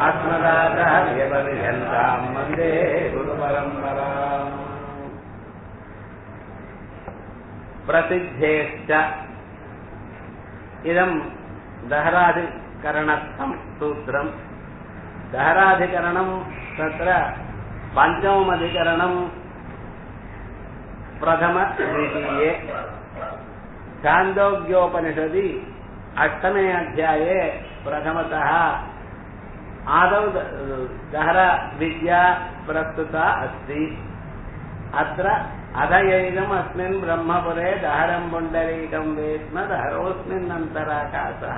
अस्मदाचार्यपर्यन्ताम् वन्दे गुरुपरम्पराम् प्रसिद्धेश्च इदम् दहराधिकरणस्थम् सूत्रम् दहराधिकरणम् तत्र पञ्चममधिकरणम् प्रथमद्वितीये छान्दोग्योपनिषदि अष्टमे अध्याये प्रथमतः आदौ दहरविद्या प्रस्तुता अस्ति अत्र अधयैदम् अस्मिन् ब्रह्मपुरे दहरम् पुण्डरीकम् वेत्म दहरोऽस्मिन्नन्तराकाशः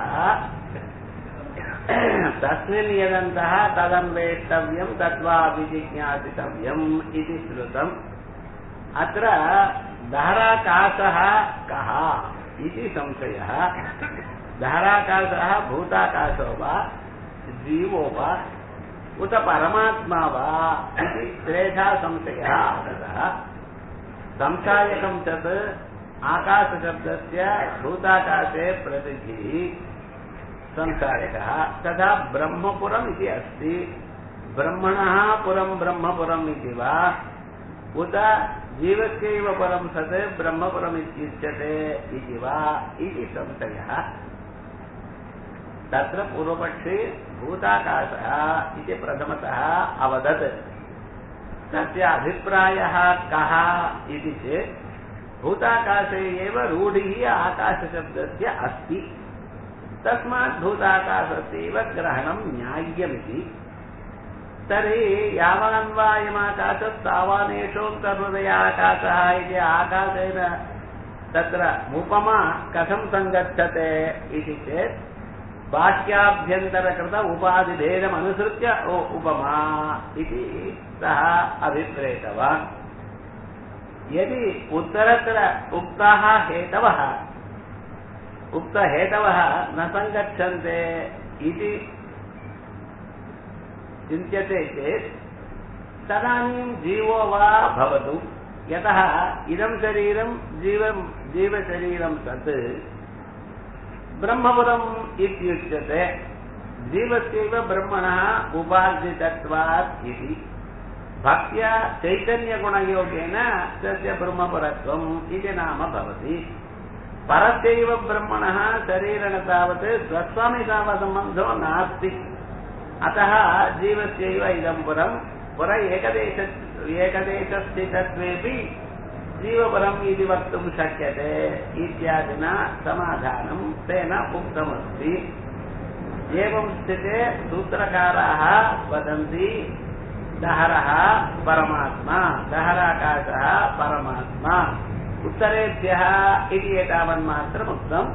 तस्मिन् यदन्तः तदन्वेष्टव्यम् तद्वाभिजिज्ञासितव्यम् इति श्रुतम् अत्र दहराकाशः कः इति संशयः दहराकाशः भूताकाशो वा जीवो वा उत परमात्मा वा इति त्रेधा संशयः आगतः संशायकं तत् आकाशशब्दस्य भूताकाशे प्रसिद्धिः संसारिकः तथा ब्रह्मपुरम् इति अस्ति ब्रह्मणः पुरं ब्रह्मपुरम् इति वा उत जीवस्यैव परं सत् ब्रह्मपुरम् इत्युच्यते इति वा इति संशयः तत्र पूर्वपक्षे भूताकाशः इति प्रथमतः अवदत् तस्य अभिप्रायः कः इति चेत् भूताकाशे एव रूढिः आकाशशब्दस्य अस्ति तस्मात् भूताकाशस्यैव ग्रहणं न्याय्यमिति तर्हि यावान्वायमाकाशस्तावानेषोऽन्तर्हृदयाकाशः इति आकाशेन तत्र उपमा कथं सङ्गच्छते इति चेत् बाह्याभ्यन्तरकृत उपाधिभेदमनुसृत्य उपमा इति सः अभिप्रेतवान् यदि उत्तरत्र उक्ताः हेतवः उक्तहेतवः न सङ्गच्छन्ते इति चिन्त्यते चेत् तदानीं जीवो वा भवतु यतः इदं शरीरं जीवं जीवशरीरं तत् ब्रह्मपुरम् इत्युच्यते जीवस्यैव ब्रह्मणः उपार्जितत्वात् इति भक्त्या चैतन्यगुणयोगेन तस्य ब्रह्मपुरत्वम् इति नाम भवति परस्यैव ब्रह्मणः शरीरेण तावत् स्वस्वामिकामसम्बन्धो नास्ति अतः जीवस्यैव इदं पुरं पुर एकदेश एकदेशस्थितत्वेपि जीवपुरम् इति वक्तुं शक्यते इत्यादिना समाधानं तेन उक्तमस्ति एवं स्थिते सूत्रकाराः वदन्ति दहरः परमात्मा दहराकाशः परमात्मा उत्तरेभ्यः इति एतावन्मात्रमुक्तम्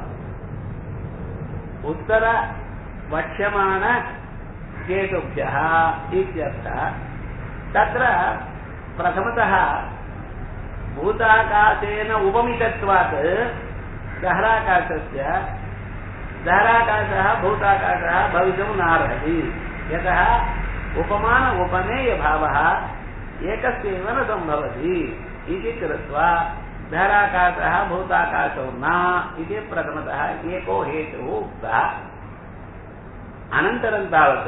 उत्तरवक्ष्यमाण केतुभ्यः इत्यर्थः तत्र प्रथमतः भूताकाशेन उपमितत्वात् दहराकाशस्य दहराकाशः भूताकाशः भवितुं नार्हति यतः उपमान उपमेयभावः एकस्यैव न सम्भवति इति कृत्वा धराकाशः भूताकाशो न इति प्रथमतः एको हेतुः उक्तः अनन्तरं तावत्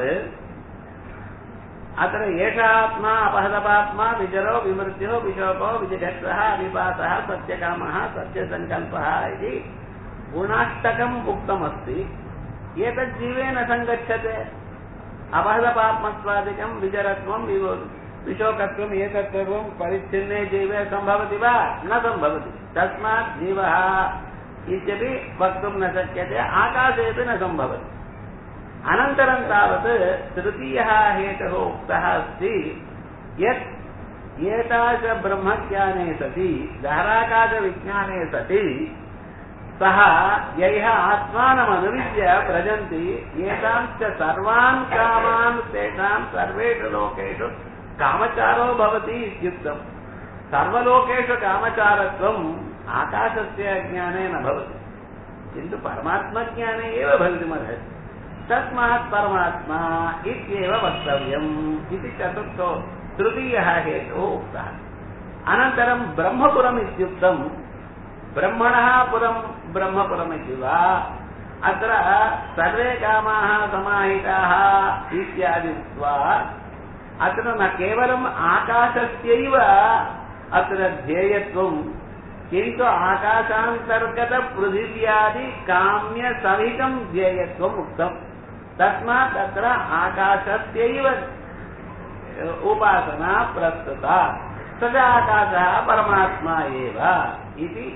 अत्र एष आत्मा अपहदपात्मा विजरो विमृत्यो विशोको विजिघत्सः विपातः सत्यकामः सत्यसङ्कल्पः इति गुणाष्टकम् उक्तमस्ति एतज्जीवेन सङ्गच्छते अपहदपात्मत्वादिकं विजरत्वं विशोकत्वम् एतत् सर्वं परिच्छिन्ने जीवे सम्भवति वा न सम्भवति तस्मात् जीवः इत्यपि वक्तुं न शक्यते आकाशेपि न सम्भवति अनन्तरं तावत् तृतीयः हेतुः उक्तः अस्ति यत् एतादृशब्रह्मज्ञाने सति दहराकाशविज्ञाने सति सः यैः आत्मानमनुविद्य व्रजन्ति एतांश्च सर्वान् कामान् तेषां सर्वेषु लोकेषु कामचारो भवति इत्युक्तम् सर्वलोकेषु कामचारत्वम् आकाशस्य ज्ञाने न भवति किन्तु परमात्मज्ञाने एव भवितुमर्हति तस्मात् परमात्मा इत्येव वक्तव्यम् इति चतुर्थो तृतीयः हेतुः उक्तः अनन्तरं ब्रह्मपुरम् इत्युक्तम् ब्रह्मणः पुरं ब्रह्मपुरमिति वा अत्र सर्वे कामाः समाहिताः इत्यादि उक्त्वा अत्र न केवलम् आकाशस्यैव अत्र ध्येयत्वम् किन्तु आकाशान्तर्गतपृथिव्यादि काम्यसहितम् ध्येयत्वम् उक्तम् तस्मात् तत्र आकाशस्यैव उपासना प्रस्तुता तदा आकाशः परमात्मा एव इति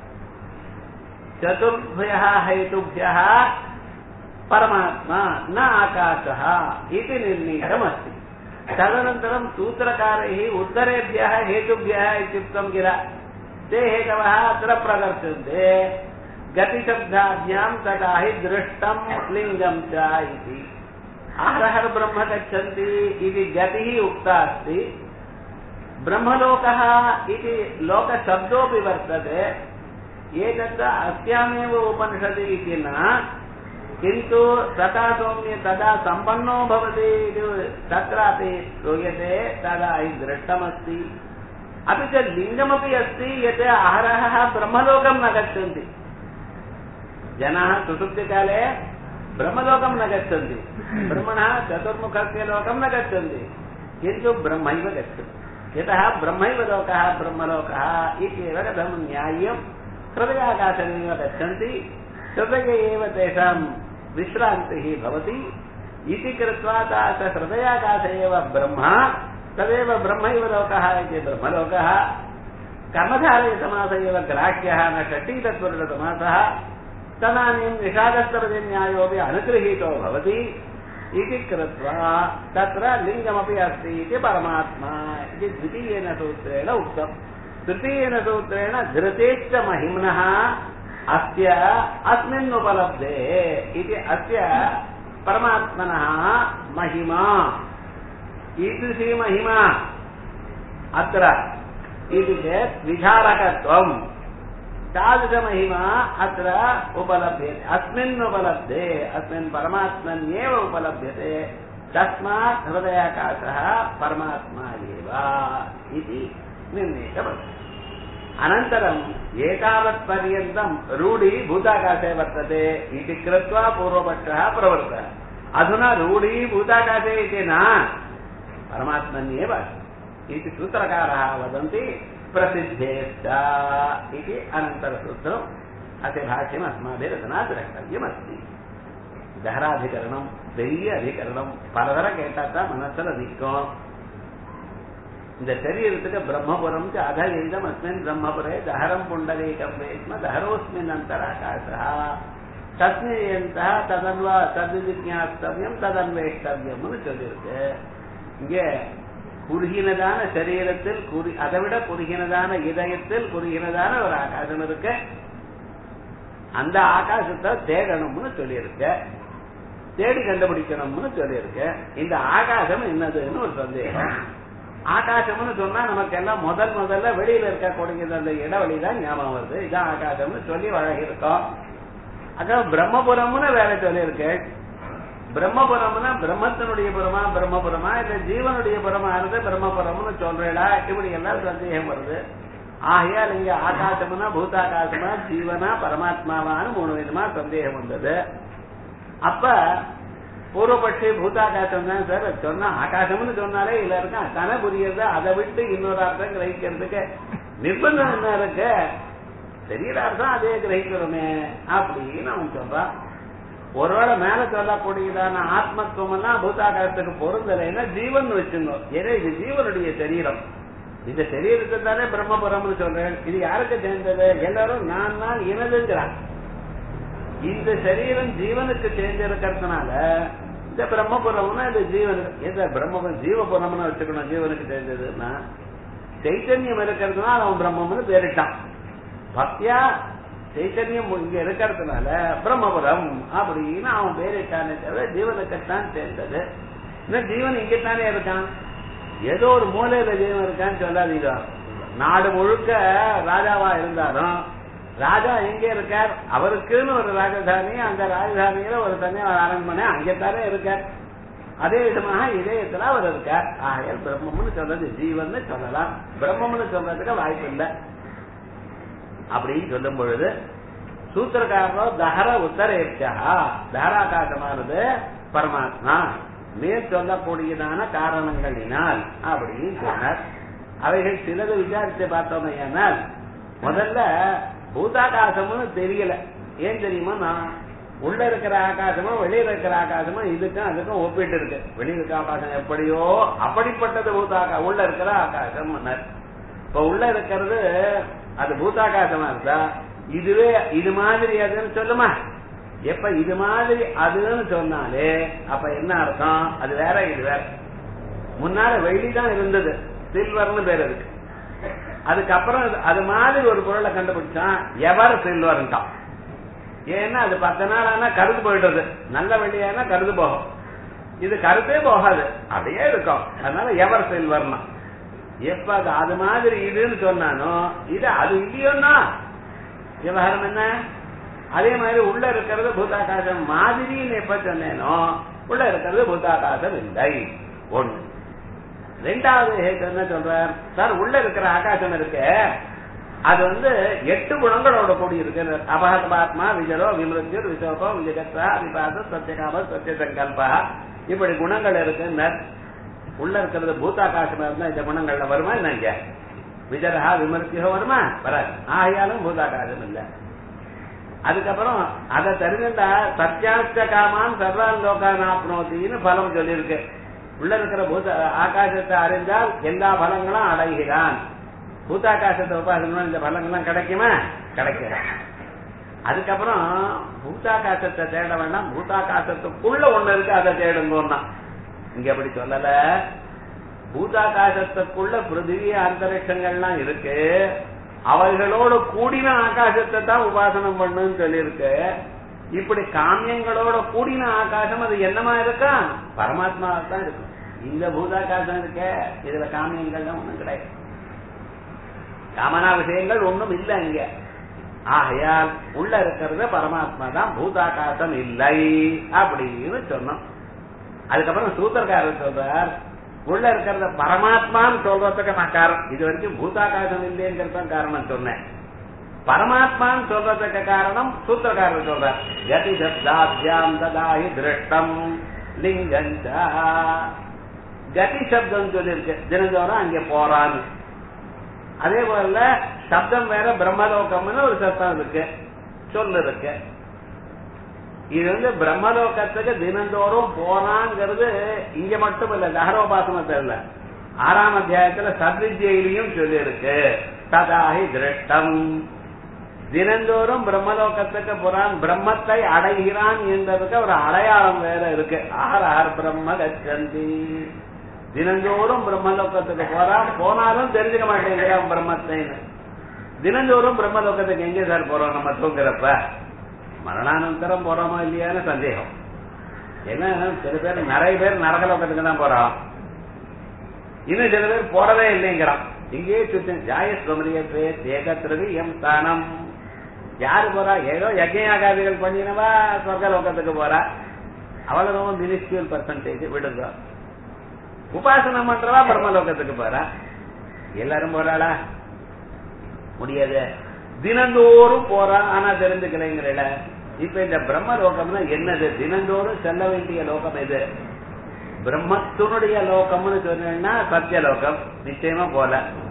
चतुर्भ्यः हेतुभ्यः परमात्मा न आकाशः इति निर्णीतमस्ति तदनन्तरं सूत्रकारैः उत्तरेभ्यः हेतुभ्यः इत्युक्तं किल ते हेतवः अत्र प्रदर्श्यन्ते गतिशब्दाभ्यां तदा हि दृष्टं लिङ्गं च इति आहरहर ब्रह्म गच्छन्ति इति गतिः उक्ता अस्ति ब्रह्मलोकः इति लोकशब्दोऽपि वर्तते एतत् अस्यामेव उपनिषदि इति न किन्तु तथा सौम्य तदा सम्पन्नो भवति इति तत्रापि श्रूयते तदा हि दृष्टमस्ति अपि च लिङ्गमपि अस्ति यत् अहरहः ब्रह्मलोकं न गच्छन्ति जनाः सुषुप्तिकाले ब्रह्मलोकं न गच्छन्ति ब्रह्मणः चतुर्मुखस्य लोकं न गच्छन्ति किन्तु ब्रह्मैव गच्छन्ति यतः ब्रह्मैव लोकः ब्रह्मलोकः इत्येव कथं न्याय्यं हृदयाकाशमेव गच्छन्ति हृदये एव तेषां विश्रान्तिः भवति इति कृत्वा स हृदयाकाश एव ब्रह्म तदेव ब्रह्मैव लोकः इति ब्रह्मलोकः कर्मधारयसमास एव ग्राह्यः न षष्टीतत्पुरुषसमासः तदानीं निषादस्तरजन्यायोपि अनुगृहीतो भवति इति कृत्वा तत्र लिङ्गमपि अस्ति इति परमात्मा इति द्वितीयेन सूत्रेण उक्तम् तृतीयेन सूत्रेण धृतेश्च महिम्नः अस्य अस्मिन् उपलब्धे इति अस्य परमात्मनः महिमा ईदृशी महिमा अत्र इति चेत् विचारकत्वम् तादृशमहिमा अत्र उपलभ्यते अस्मिन् उपलब्धे अस्मिन् परमात्मन्येव उपलभ्यते तस्मात् हृदयाकाशः परमात्मा एव इति निर्णीतमस्ति अनन्तरम् एतावत्पर्यन्तम् रूढी भूताकाशे वर्तते इति कृत्वा पूर्वपक्षः प्रवृत्तः अधुना रूढी भूताकाशे इति न परमात्मन्येव इति सूत्रकारः वदन्ति प्रसिद्धेश्च इति अनन्तरसूत्रम् अस्य भाष्यम् अस्माभिरधुना द्रष्टव्यमस्ति தஹராதிகரணம் பெரிய அதிகரணம் பலதர கேட்டாத்தா மனசுல நிற்கும் இந்த சரீரத்துக்கு பிரம்மபுரம் அதவீதம் அஸ்மின் பிரம்மபுரே தஹரம் புண்டரீகம் வேஸ்ம தஹரோஸ்மின் அந்தராகாசா தஸ்மியந்தா ததன்வா தது விஜாஸ்தவியம் ததன்வேஷ்டவியம்னு சொல்லியிருக்கு இங்க குறுகினதான சரீரத்தில் குறி அதை விட குறுகினதான இதயத்தில் குறுகினதான ஒரு ஆகாசம் இருக்கு அந்த ஆகாசத்தை தேடணும்னு சொல்லியிருக்க தேடி கண்டுபிடிக்கணும்னு சொல்லியிருக்க இந்த ஆகாசம் என்னதுன்னு ஒரு சந்தேகம் ஆகாசம்னு சொன்னா நமக்கு எல்லாம் முதல் முதல்ல வெளியில இருக்கக்கூடியது அந்த இடவெளி தான் ஞாபகம் வருது இதான் ஆகாசம்னு சொல்லி வழங்கியிருக்கோம் அதான் பிரம்மபுரம்னு வேற சொல்லியிருக்கு பிரம்மபுரம்னா பிரம்மத்தினுடைய புறமா பிரம்மபுரமா இல்ல ஜீவனுடைய புறமா இருந்து பிரம்மபுரம்னு சொல்றேடா இப்படி எல்லாம் சந்தேகம் வருது ஆகையால் இங்க ஆகாசம்னா பூதாகாசமா ஜீவனா பரமாத்மாவான்னு மூணு விதமா சந்தேகம் வந்தது அப்ப பூர்வபட்சி பூதாகாசம் தான் சார் சொன்னா ஆகாசம்னு சொன்னாலே இதுல இருக்கான் கன புரியுறது அதை விட்டு இன்னொரு அர்த்தம் கிரகிக்கிறதுக்கு நிர்பந்தம் என்ன இருக்கு தெரியல அர்த்தம் அதே கிரகிக்கிறோமே அப்படின்னு அவன் சொல்றான் ஒருவேளை மேல சொல்லக்கூடியதான ஆத்மத்துவம் எல்லாம் பூதாகாசத்துக்கு பொருந்தலைன்னா ஜீவன் வச்சுங்க ஏன்னா இது ஜீவனுடைய சரீரம் இந்த சரீரத்தை தானே பிரம்மபுரம்னு சொல்றேன் இது யாருக்கு சேர்ந்தது எல்லாரும் நான் நான் எனதுங்கிறான் இந்த சரீரம் ஜீவனுக்கு சேர்ந்திருக்கிறதுனால இந்த பிரம்மபுரம்னா இந்த ஜீவனுக்கு எந்த பிரம்மபுரம் ஜீவபுரம்னு வச்சுக்கணும் ஜீவனுக்கு சேர்ந்ததுன்னா சைத்தன்யம் இருக்கிறதுனால அவன் பிரம்மம்னு பேரிட்டான் பக்தியா சைத்தன்யம் இங்க இருக்கிறதுனால பிரம்மபுரம் அப்படின்னு அவன் பேரிட்டானே தவிர ஜீவனுக்குத்தான் சேர்ந்தது இன்னும் ஜீவன் இங்கத்தானே இருக்கான் ஏதோ ஒரு மூலையில ஜீவன் இருக்கான்னு சொல்லாதீங்க நாடு முழுக்க ராஜாவா இருந்தாலும் ராஜா எங்க இருக்கார் அவருக்குன்னு ஒரு ராஜதானி அந்த ராஜதானியில ஒரு தனியா அரண்மனை அங்கத்தானே இருக்கார் அதே விதமாக இதயத்துல அவர் இருக்கார் ஆகையால் பிரம்மம்னு சொல்றது ஜீவன் சொல்லலாம் பிரம்மம்னு சொல்றதுக்கு வாய்ப்பு இல்லை அப்படின்னு சொல்லும் பொழுது சூத்திரக்காரோ தஹர உத்தரேப்சா தஹராகாசமானது பரமாத்மா மேற் சொல்லக்கூடியதான காரணங்களினால் அப்படின்னு சொன்னார் அவைகள் சிலது விசாரித்து பார்த்தோம் ஏனால் முதல்ல பூதாகாசம்னு தெரியல ஏன் தெரியுமா நான் உள்ள இருக்கிற ஆகாசமும் வெளியில இருக்கிற ஆகாசமும் இதுக்கும் அதுக்கும் ஒப்பிட்டு இருக்கு வெளியில இருக்க ஆகாசம் எப்படியோ அப்படிப்பட்டது பூதாகா உள்ள இருக்கிற ஆகாசம் இப்ப உள்ள இருக்கிறது அது பூதாகாசமா இருந்தா இதுவே இது மாதிரி அதுன்னு சொல்லுமா எப்ப இது மாதிரி அதுன்னு சொன்னாலே அப்ப என்ன அர்த்தம் அது வேற இது வேற முன்னால வெள்ளி தான் இருந்தது சில்வர்னு பேர் இருக்கு அதுக்கப்புறம் அது மாதிரி ஒரு பொருளை கண்டுபிடிச்சான் எவர் சில்வர்ன்ட்டான் ஏன்னா அது பத்து நாள் ஆனா கருது போயிடுறது நல்ல வெள்ளியானா கருது போகும் இது கருத்தே போகாது அப்படியே இருக்கும் அதனால எவர் சில்வர்னா எப்ப அது அது மாதிரி இதுன்னு சொன்னானோ இது அது இல்லையோன்னா விவகாரம் என்ன அதே மாதிரி உள்ள இருக்கிறது பூதாகாசம் மாதிரின்னு எப்ப சொன்னேனோ உள்ள இருக்கிறது பூதாகாசம் இல்லை ஒண்ணு ரெண்டாவது ஹேத்து என்ன சொல்றார் சார் உள்ள இருக்கிற ஆகாசம் இருக்கு அது வந்து எட்டு குணங்களோட கூடி இருக்கு அபகதமாத்மா விஜரோ விமிருத்தியர் விசோகோ விஜகத்ரா விபாச சத்தியகாம சத்திய சங்கல்பா இப்படி குணங்கள் இருக்கு உள்ள இருக்கிறது பூதாகாசமா இருந்தா இந்த குணங்கள்ல வருமா என்னங்க விஜரஹா விமர்த்தியோ வருமா வராது ஆகையாலும் பூதாகாசம் இல்ல அதுக்கப்புறம் அதை தெரிஞ்சுட்டா சத்தியாஸ்த காமான் சர்வான் லோகான் ஆப்னோத்தின்னு பலம் சொல்லியிருக்கு உள்ள இருக்கிற பூத ஆகாசத்தை அறிந்தால் எல்லா பலங்களும் அடைகிறான் பூதாகாசத்தை உபாசனம் இந்த பலங்கள்லாம் கிடைக்குமா கிடைக்காது அதுக்கப்புறம் பூதாகாசத்தை தேட வேண்டாம் பூதாகாசத்துக்குள்ள ஒண்ணு இருக்கு அதை தேடுங்கன்னா இங்க அப்படி சொல்லல பூதாகாசத்துக்குள்ள பிருத்திவி அந்தரிஷங்கள்லாம் இருக்கு அவைகளோட கூடின ஆகாசத்தை தான் உபாசனம் பண்ணுன்னு சொல்லியிருக்கு இப்படி காமியங்களோட கூடின ஆகாசம் அது என்னமா இருக்கா பரமாத்மாவா தான் இருக்கும் இந்த பூதாகாசம் இருக்க இதுல காமியங்கள்லாம் ஒண்ணும் கிடையாது காமனா விஷயங்கள் ஒண்ணும் இல்லை இங்க ஆகையால் உள்ள இருக்கிறது பரமாத்மா தான் பூதாகாசம் இல்லை அப்படின்னு சொன்னோம் அதுக்கப்புறம் சூத்திரக்காரர் சொல்றார் உள்ள இருக்கிறத பரமாத்மான்னு சொல்றதுக்கு நான் காரணம் இது வரைக்கும் பூதாகாசம் இல்லைங்கிறது தான் காரணம் சொன்னேன் பரமாத்மான்னு சொல்றதுக்கு காரணம் சூத்திரக்காரர் சொல்றார் கதி சப்தாபியாம் ததாஹி திருஷ்டம் லிங்கஞ்சா கதி சப்தம் சொல்லியிருக்கு தினந்தோறும் அங்க போறான்னு அதே போல சப்தம் வேற பிரம்மலோகம்னு ஒரு சப்தம் இருக்கு சொல்லு இருக்கு இது வந்து பிரம்மலோகத்துக்கு தினந்தோறும் போனாங்கிறது இங்க மட்டும் இல்ல தகரோபாசனத்துல இல்ல ஆறாம் அத்தியாயத்துல சத்வித்யிலையும் சொல்லி இருக்கு ததாஹி திருஷ்டம் தினந்தோறும் பிரம்மலோகத்துக்கு போறான் பிரம்மத்தை அடைகிறான் என்பதுக்கு ஒரு அடையாளம் வேற இருக்கு ஆர் பிரம்ம கச்சந்தி தினந்தோறும் பிரம்மலோகத்துக்கு போறான் போனாலும் தெரிஞ்சுக்க மாட்டேங்கிறான் பிரம்மத்தை தினந்தோறும் பிரம்மலோகத்துக்கு எங்க சார் போறோம் நம்ம தூங்குறப்ப மரணானந்தரம் போறோமா இல்லையான்னு சந்தேகம் ஏன்னா சில பேர் நிறைய பேர் நரகலோகத்துக்கு தான் போறோம் இன்னும் சில பேர் போறதே இல்லைங்கிறான் இங்கேயே சுத்தி ஜாயஸ்வமரியத்வே ஏகத்திரவி எம் ஸ்தானம் யாரு போறா ஏதோ யஜ்யாகாதிகள் பண்ணினவா சொர்க்கலோகத்துக்கு போறா அவ்வளவு மினிஸ்டியல் பர்சன்டேஜ் விடுங்க உபாசனம் பண்றவா பிரம்மலோகத்துக்கு போறா எல்லாரும் போறாளா முடியாது தினந்தோறும் போறா ஆனா தெரிஞ்சுக்கலைங்கிற இப்ப இந்த பிரம்ம லோகம்னா என்னது தினந்தோறும் செல்ல வேண்டிய லோகம் எது பிரம்மத்தினுடைய லோகம்னு சொன்னா சத்தியலோகம் நிச்சயமா போல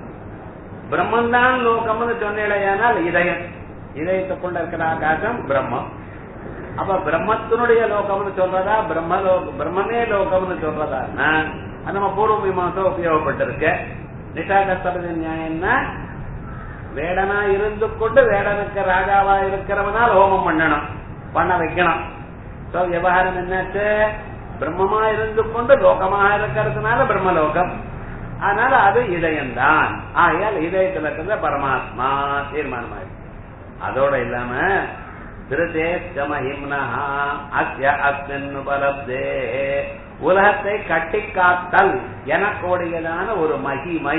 பிரம்மந்தான் லோகம்னு சொன்னேனால் இதயம் இதயத்துக்குள்ள இருக்கிற ஆகாசம் பிரம்மம் அப்ப பிரம்மத்தினுடைய லோகம்னு சொல்றதா பிரம்ம பிரம்மமே லோகம்னு சொல்றதான்னா அது நம்ம பூர்வ மீமாசம் உபயோகப்பட்டிருக்கு நிஷாகஸ்தபதி நியாயம்னா வேடனா இருந்து கொண்டு வேடனுக்கு ராஜாவா இருக்கிறவனால் ஹோமம் பண்ணணும் பண்ண வைக்கணும் சோ விவகாரம் என்னாச்சு பிரம்மமா இருந்து கொண்டு லோகமாக இருக்கிறதுனால பிரம்மலோகம் அதனால அது இதயம்தான் ஆகையால் இதயத்துல இருக்கிற பரமாத்மா தீர்மானமாயிருக்கு அதோட இல்லாம திருதேஷ்டமஹிம்னா அஸ்ய அஸ்மின் உபலப்தே உலகத்தை கட்டி காத்தல் எனக்கூடியதான ஒரு மகிமை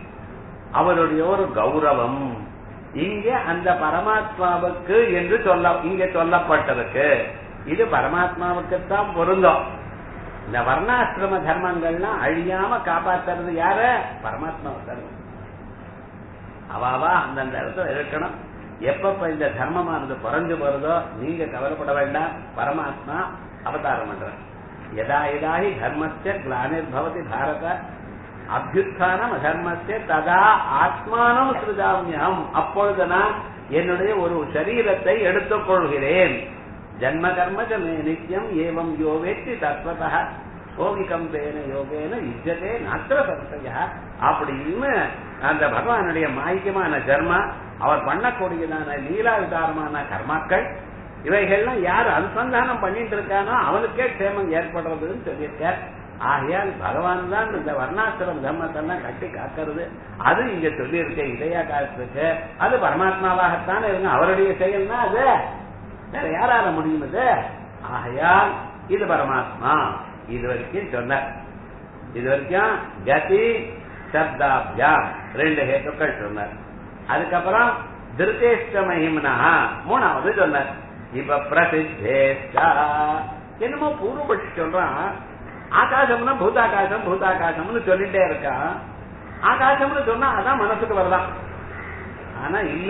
அவருடைய ஒரு கௌரவம் இங்க அந்த பரமாத்மாவுக்கு என்று சொல்ல இங்க சொல்லப்பட்டிருக்கு இது பரமாத்மாவுக்கு தான் பொருந்தும் இந்த வர்ணாசிரம தர்மங்கள்லாம் அழியாம காப்பாத்துறது யார பரமாத்மா தர்மம் அவாவா அந்தந்த இடத்துல இருக்கணும் எப்பப்ப இந்த தர்மமானது குறைஞ்சு போறதோ நீங்க கவலைப்பட வேண்டாம் பரமாத்மா அவதாரம் பண்ற எதா எதாஹி தர்மஸ்ய கிளானிர்பவதி பாரத அபியுத்தானம் அதர்மஸ்ய ததா ஆத்மானம் சிருஜாமியம் அப்பொழுது நான் என்னுடைய ஒரு சரீரத்தை எடுத்துக்கொள்கிறேன் ஜன்ம கர்ம நித்தியம் ஏவம் யோவேத்தி தத்வதா கோவிகம் பேன யோகேன யுஜதே நத்திர சம்சய அப்படின்னு அந்த பகவானுடைய மாய்க்கமான ஜன்மா அவர் பண்ணக்கூடியதான லீலாவிதாரமான கர்மாக்கள் இவைகள்லாம் யார் அனுசந்தானம் பண்ணிட்டு இருக்கானோ அவனுக்கே க்ஷேமம் ஏற்படுறதுன்னு சொல்லியிருக்கார் ஆகையால் பகவான் தான் இந்த வர்ணாசிரம் தர்மத்தெல்லாம் கட்டி காக்கிறது அது இங்க சொல்லியிருக்க இதையா காலத்துக்கு அது பரமாத்மாவாகத்தான் இருங்க அவருடைய செயல்னா அது வேற யாரால முடியும் அது ஆகையால் இது பரமாத்மா இது வரைக்கும் சொன்ன இது வரைக்கும் கதி சப்தாபியாம் ரெண்டு ஹேத்துக்கள் சொன்னார் அதுக்கப்புறம் திருத்தேஷ்ட மகிம்னா மூணாவது சொன்னார் இப்ப பிரசித்தேஷ்டா என்னமோ பூர்வபட்சி சொல்றான் ஆகாசம்னா பூதாகாசம் பூதாகாசம்னு சொல்லிட்டே இருக்கான் ஆகாசம்னு சொன்னா அதான் மனசுக்கு வரலாம் ஆனா இல்ல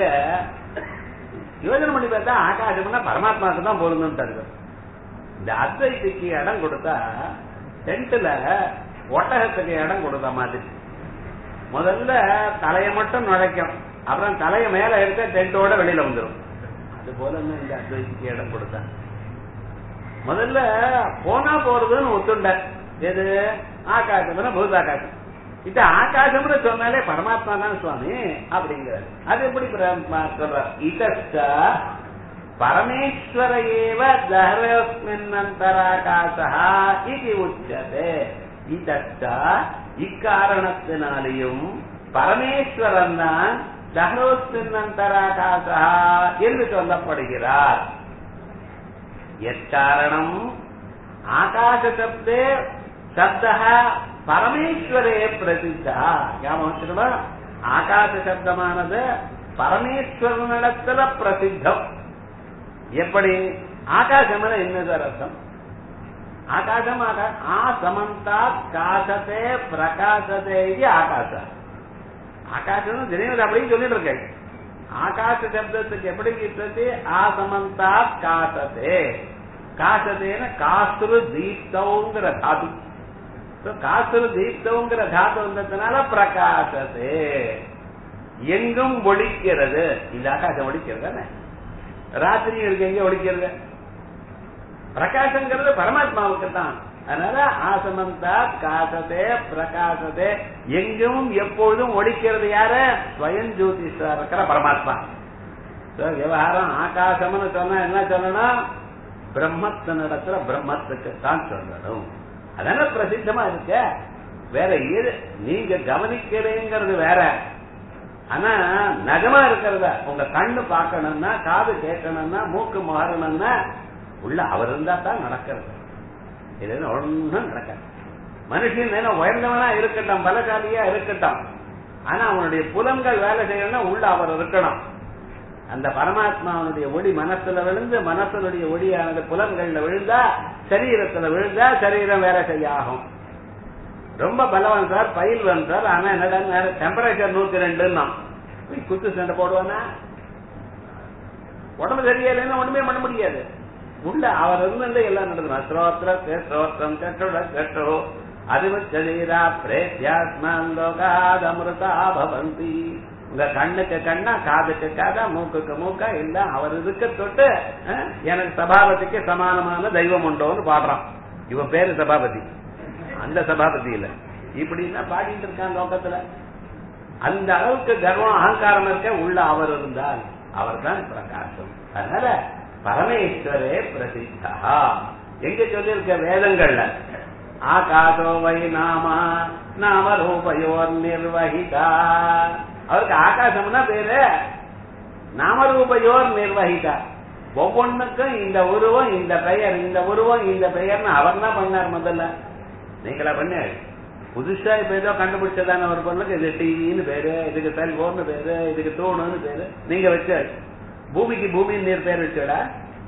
யோஜனை பண்ணி பார்த்தா ஆகாசம்னா பரமாத்மாவுக்கு தான் பொருந்தும் தருது இந்த அத்வைத்துக்கு இடம் கொடுத்தா டென்ட்ல ஒட்டகத்துக்கு இடம் கொடுத்த மாதிரி முதல்ல தலையை மட்டும் நுழைக்கும் அப்புறம் தலையை மேல இருக்க டென்ட்டோட வெளியில வந்துடும் அது போல இந்த அத்வைத்துக்கு இடம் கொடுத்தா முதல்ல போனா போறதுன்னு ஒத்துண்ட எது ஆகாசம்னா பூதாகாசம் இப்ப ஆகாசம்னு சொன்னாலே பரமாத்மா தான் சுவாமி அப்படிங்கிறார் அது எப்படி சொல்ற இதச்ச பரமேஸ்வர ஏவ தஹரஸ்மின்னந்தராகாசா இது உச்சதே இதச்ச இக்காரணத்தினாலேயும் பரமேஸ்வரன் தான் தஹரோஸ்மின்னந்தராகாசா என்று சொல்லப்படுகிறார் எக்காரணம் ஆகாச சப்தே சப்த பரமேஸ்வரே பிரசித்தா ஞாபகம் ஆகாச சப்தமானது பரமேஸ்வரனிடத்துல பிரசித்தம் எப்படி ஆகாசம் என்னது அர்த்தம் ஆகாசம் ஆ சமந்தா காசத்தே பிரகாசத்தே இது ஆகாசம் ஆகாசம் திடீர்னு அப்படின்னு சொல்லிட்டு இருக்கேன் ஆகாச சப்தத்துக்கு எப்படி கிட்டது ஆசமந்தா காசதே காசதேன காசுரு தீப்தவுங்கிற தாது காசுரு தீப்தவுங்கிற தாது வந்ததுனால பிரகாசதே எங்கும் ஒழிக்கிறது இந்த ஆகாசம் ஒழிக்கிறது ராத்திரி இருக்கு எங்க ஒழிக்கிறது பிரகாசங்கிறது பரமாத்மாவுக்கு தான் அதனால ஆசமந்தா காசதே பிரகாசதே எங்கும் எப்பொழுதும் ஒழிக்கிறது யாரு ஸ்வயம் ஜோதிஷா இருக்கிற பரமாத்மா விவகாரம் ஆகாசம்னு சொன்னா என்ன சொல்லணும் பிரம்மத்தினிடத்துல பிரம்மத்துக்கு தான் சொல்லணும் அதனால பிரசித்தமா இருக்க வேற ஏது நீங்க கவனிக்கிறேங்கிறது வேற ஆனா நகமா இருக்கிறத உங்க கண்ணு பார்க்கணும்னா காது கேட்கணும்னா மூக்கு மாறணும்னா உள்ள அவர் இருந்தா தான் நடக்கிறது இது ஒன்றும் நடக்காது மனுஷன் என்ன உயர்ந்தவனா இருக்கட்டும் பலசாலியா இருக்கட்டும் ஆனா அவனுடைய புலன்கள் வேலை செய்யணும்னா உள்ள அவர் இருக்கணும் அந்த பரமாத்மாவனுடைய ஒளி மனசுல விழுந்து மனசனுடைய ஒளியானது புலன்கள்ல விழுந்தா சரீரத்துல விழுந்தா சரீரம் வேலை செய்ய ஆகும் ரொம்ப பலவான் சார் பயில்வன் சார் ஆனா என்னடா டெம்பரேச்சர் நூத்தி ரெண்டுன்னா குத்து சண்டை போடுவானா உடம்பு சரியில்லைன்னா ஒண்ணுமே பண்ண முடியாது உள்ள அவர் இருந்து எல்லாம் நடந்தது ஸ்ரோத்திர ஸ்ரோத்திரம் கட்டோட கட்டோ அறிவச்சரீரா பிரேத்யாத்மான் லோகாதமிருதா பவந்தி உங்க கண்ணுக்கு கண்ணா காதுக்கு காதா மூக்குக்கு மூக்கா இல்ல அவர் இருக்க தொட்டு எனக்கு சபாபதிக்கு சமானமான தெய்வம் உண்டோன்னு பாடுறான் இவன் பேரு சபாபதி அந்த சபாபதி இல்ல இப்படின்னா பாடிட்டு இருக்கான் லோகத்துல அந்த அளவுக்கு கர்வம் அகங்காரம் இருக்க உள்ள அவர் இருந்தால் அவர் தான் பிரகாசம் அதனால பரமேஸ்வரே பிரசித்தா எங்க சொல்லியிருக்க வேதங்கள்ல ஆகாசோ வை நாமா நாம ரூபயோர் நிர்வகிதா அவருக்கு ஆகாசம்னா பேரு நாமரூபயோர் நிர்வகிதா ஒவ்வொன்றுக்கும் இந்த உருவம் இந்த பெயர் இந்த உருவம் இந்த பெயர்னு அவர் தான் பண்ணார் முதல்ல நீங்களா பண்ண புதுசா இப்ப ஏதோ கண்டுபிடிச்சதான ஒரு பொருளுக்கு இது டிவின்னு பேரு இதுக்கு செல்போன் பேரு இதுக்கு தூணுன்னு பேரு நீங்க வச்ச பூமிக்கு பூமின்னு நீர் பேர் வச்சோடா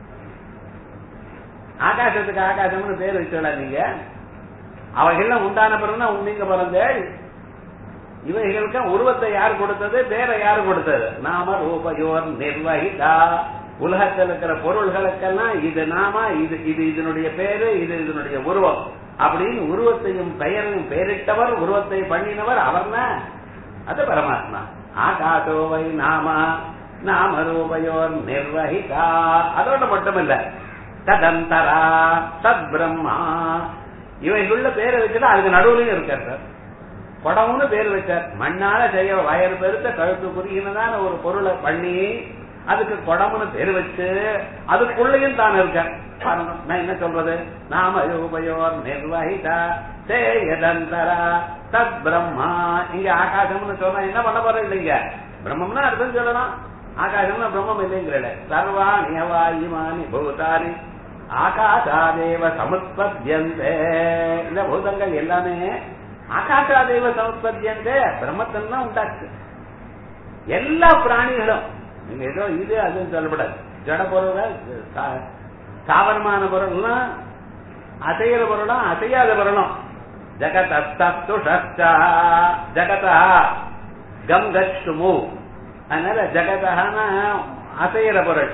ஆகாசத்துக்கு ஆகாசம்னு பேர் வச்சோடா நீங்க அவைகள்லாம் உண்டான பிறகுனா நீங்க பிறந்தேள் இவைகளுக்கு உருவத்தை யார் கொடுத்தது பேரை யார் கொடுத்தது நாம ரூபயோர் நிர்வகிதா உலகத்தில் இருக்கிற பொருள்களுக்கெல்லாம் இது நாம இது இது இதனுடைய பேரு இது இதனுடைய உருவம் அப்படின்னு உருவத்தையும் பெயரையும் பெயரிட்டவர் உருவத்தை பண்ணினவர் அவர் அது பரமாத்மா ஆகாசோவை நாம நாம ரூபயோர் நிர்வகிதா அதோட மட்டுமில்ல ததந்தரா தத் பிரம்மா இவைக்குள்ள பேரை வச்சுட்டு அதுக்கு நடுவுலயும் இருக்கார் சார் குடம்னு பேர் வச்சார் மண்ணால செய்ய வயறு பெருத்த கழுத்து குறுகினதான ஒரு பொருளை பண்ணி அதுக்கு குடம்னு பேர் வச்சு அதுக்குள்ளேயும் தான் இருக்க பாருங்க, நான் என்ன சொல்றது நாம யோபயோர் நிர்வகிதா சேயதந்தரா தத் பிரம்மா இங்க ஆகாசம்னு சொன்னா என்ன பண்ண போற இல்லைங்க பிரம்மம்னா அர்த்தம் சொல்லலாம் ஆகாசம்னா பிரம்மம் இல்லைங்கிற சர்வாணி வாயுமானி பூதானி ஆகாசாதேவ சமுத்பத்தியந்தே இந்த பூதங்கள் எல்லாமே ஆகாசாதேவ சமுத்பத்தியந்தே பிரம்மத்தில் தான் உண்டாச்சு எல்லா பிராணிகளும் நீங்க ஏதோ இது அதுன்னு சொல்லப்படாது ஜட பொருள்கள் சா- தாவரமான பொருள்லாம் அசைகிற பொருளும் அசையாத பொருளும் ஜகத் அஸ்து ஜகதா கம் கச்சு மூவ் அதனால ஜகதஹான அசைகிற பொருள்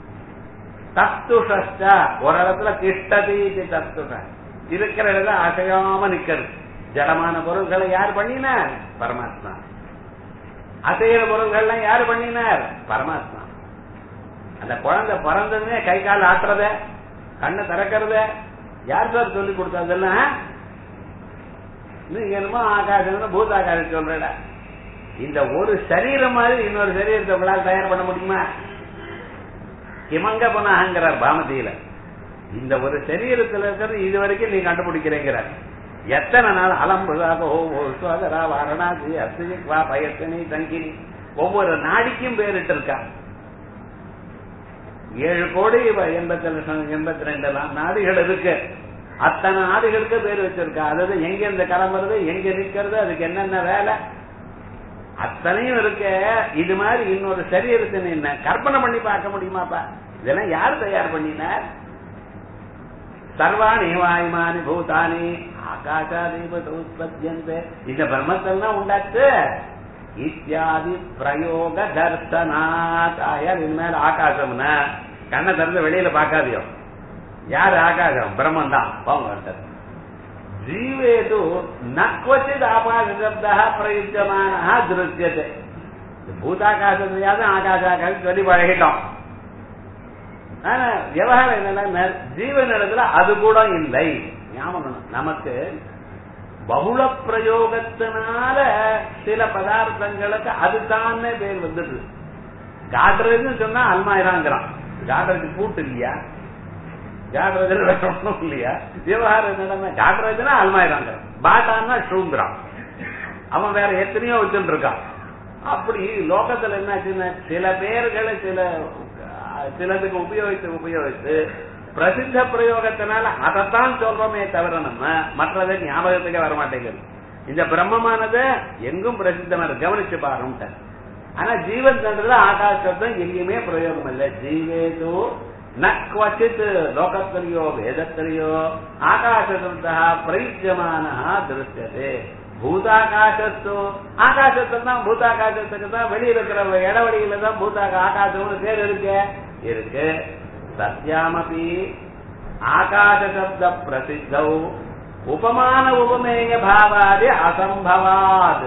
தத்துஷ ஒரு இடத்துல திஷ்டதி இது தத்துஷ இருக்கிற இடத்துல அசையாம நிக்கிறது ஜடமான பொருள்களை யார் பண்ணினார் பரமாத்மா அசைகிற பொருள்கள்லாம் யார் பண்ணினார் பரமாத்மா அந்த குழந்தை பிறந்ததுமே கை கால் ஆட்டுறத கண்ணை திறக்கிறத யார் சார் சொல்லி கொடுத்ததெல்லாம் நீங்க என்னமோ ஆகாசம் பூதாகாசம் சொல்றட இந்த ஒரு சரீரம் மாதிரி இன்னொரு சரீரத்தை உங்களால் தயார் பண்ண முடியுமா கிமங்க புனகங்கிறார் பாமதியில இந்த ஒரு சரீரத்துல இருக்கிறது இது வரைக்கும் நீ கண்டுபிடிக்கிறேங்கிறார் எத்தனை நாள் அலம்புதாக ஓ சுவகரா வாரணாசி அஸ்திவா பயத்தனி தங்கினி ஒவ்வொரு நாடிக்கும் பேரிட்டு இருக்கா ஏழு கோடி எண்பத்தி லட்சம் எண்பத்தி ரெண்டு நாடுகள் இருக்கு அத்தனை நாடுகளுக்கு பேர் வச்சிருக்கா அதாவது எங்க இந்த களம் வருது எங்க நிக்கிறது அதுக்கு என்னென்ன வேலை அத்தனையும் இருக்க இது மாதிரி இன்னொரு சரீரத்தை என்ன கற்பனை பண்ணி பார்க்க முடியுமாப்பா இதெல்லாம் யார் தயார் பண்ணினார் சர்வாணி வாயுமானி பூதானி ஆகாஷாதீப உற்பத்தியந்தே இந்த பிரம்மத்தெல்லாம் உண்டாச்சு இத்தியாதி பிரயோக தர்சனாத் ஆயார் இனிமேல் ஆகாசம்னா கண்ணை திறந்து வெளியில பார்க்காதியோ யார் ஆகாசம் பிரம்மன் தான் போங்க ஜீவேது நக்வச்சித் ஆபாசப்தா பிரயுஜமான திருத்தியத்தை பூதாகாசத்தையாவது ஆகாசாகாசம் சொல்லி பழகிட்டோம் ஆனா விவகாரம் என்னன்னா ஜீவனிடத்துல அது கூட இல்லை ஞாபகம் நமக்கு பகுள பிரயோகத்தினால சில பதார்த்தங்களுக்கு அதுதானே பேர் வந்துடுது காட்டுறதுன்னு சொன்னா அல்மாயிராங்கிறான் காட்டுறதுக்கு பூட்டு இல்லையா காட்டுறதுல வேற ஒண்ணும் இல்லையா விவகாரம் என்னன்னா காட்டுறதுன்னா அல்மாயிராங்கிறான் பாட்டான்னா ஷூங்கிறான் அவன் வேற எத்தனையோ வச்சுட்டு இருக்கான் அப்படி லோகத்துல என்னாச்சுன்னா சில பேர்களை சில சிலதுக்கு உபயோகித்து உபயோகித்து பிரசித்த பிரயோகத்தினால அதைத்தான் சொல்றோமே தவிர நம்ம மற்றதை ஞாபகத்துக்கே வரமாட்டேங்குது இந்த பிரம்மமானது எங்கும் பிரசித்தமா இருக்கு கவனிச்சு பாருங்க ஆனா ஜீவன் தண்டதுல ஆகாசத்தம் எங்கேயுமே பிரயோகம் இல்லை ஜீவேது நக்வச்சித் லோகத்திலேயோ வேதத்திலேயோ ஆகாசத்தா பிரயுஜமான திருஷ்யது பூதாகாசத்து ஆகாசத்துல தான் பூதாகாசத்துக்கு தான் வெளியில இருக்கிற இடவெளியில தான் பூதாக ஆகாசம்னு பேர் இருக்கு இருக்கு சத்யாமபி ஆகாச சப்த பிரசித்தௌ உபமான உபமேய பாவாதி அசம்பவாது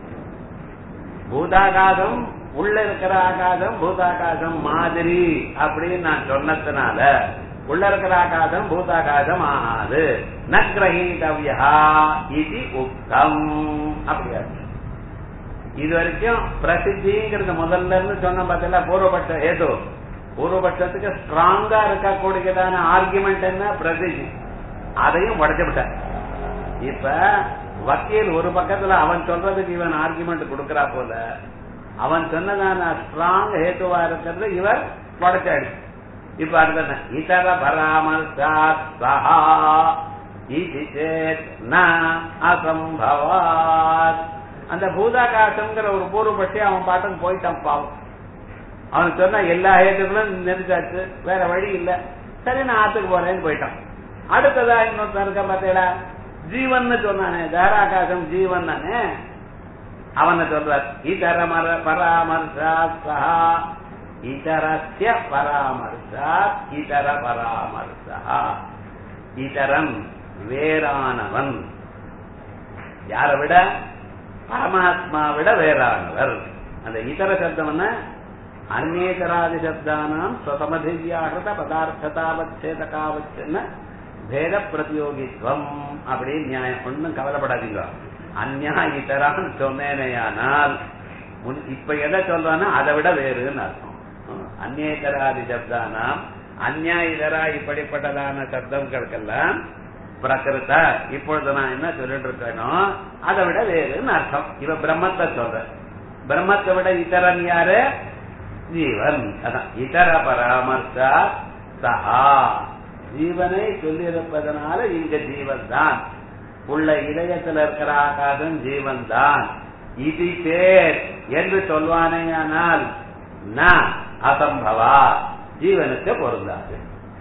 பூதாகாசம் உள்ள இருக்கிற ஆகாசம் பூதாகாசம் மாதிரி அப்படின்னு நான் சொன்னதுனால உள்ள இருக்கிற ஆகாசம் பூதாகாசம் ஆகாது நகிரகீதவியா இது உத்தம் அப்படியா இது வரைக்கும் பிரசித்திங்கிறது முதல்ல இருந்து சொன்ன பார்த்தல பூர்வபட்ச ஏதோ பூர்வபட்சத்துக்கு ஸ்ட்ராங்கா இருக்கக்கூடியதான ஆர்குமெண்ட் என்ன பிரசித்தி அதையும் உடச்சு விட்டார் இப்ப வக்கீல் ஒரு பக்கத்துல அவன் சொல்றதுக்கு இவன் ஆர்குமெண்ட் கொடுக்கறா போல அவன் சொன்னதான ஸ்ட்ராங் ஹேத்துவா இருக்கிறது இவர் உடச்சாடு இப்ப அடுத்த இதர பராமர்சா இது சேத் ந அசம்பவாத் அந்த பூதாகாசம்ங்கிற ஒரு பூர்வபட்சி அவன் பாட்டும் போயிட்டான் பாவம் அவன் சொன்ன எல்லா ஹேத்துகளும் நெரிச்சாச்சு வேற வழி இல்ல சரி நான் ஆத்துக்கு போறேன்னு போயிட்டான் அடுத்ததா இன்னொருத்தன் இருக்க பார்த்தீங்களா ஜீவன் சொன்னானே தாராகாசம் ஜீவன் தானே அவனை சொல்றார் இதர மர பராமர்சா இதரஸ்ய பராமர்சா இதர பராமர்சா இதரன் வேறானவன் யாரை விட பரமாத்மா விட வேறானவர் அந்த இதர சப்தம் என்ன அந்நேதராதி சப்தானாம் ஸ்வசமதிவியாகிருத பதார்த்ததாவச்சேதகாவச்சன பேத பிரதியோகித்வம் அப்படின்னு நியாயம் ஒன்றும் கவலைப்படாதீங்க அந்யா இதரான்னு சொன்னேனையானால் முன் இப்ப எதை சொல்றான்னா அதை விட வேறுன்னு அர்த்தம் அந்நேதராதி சப்தானாம் அந்யா இதரா இப்படிப்பட்டதான சப்தங்களுக்கெல்லாம் பிரகிருத இப்பொழுது நான் என்ன சொல்லிட்டு இருக்கேனோ அதை விட வேறுன்னு அர்த்தம் இவ பிரம்மத்தை சொல்ற பிரம்மத்தை விட இதரன் யாரு ஜீவன் அதான் இதர பராமர்சா சஹா ஜீவனை சொல்லியிருப்பதனால இங்க ஜீவன் தான் உள்ள இதயத்தில் இருக்கிற ஆகாசம் ஜீவன் தான் இது பேர் என்று சொல்வானேயானால் நான் அசம்பவா ஜீவனுக்கு பொருந்தாது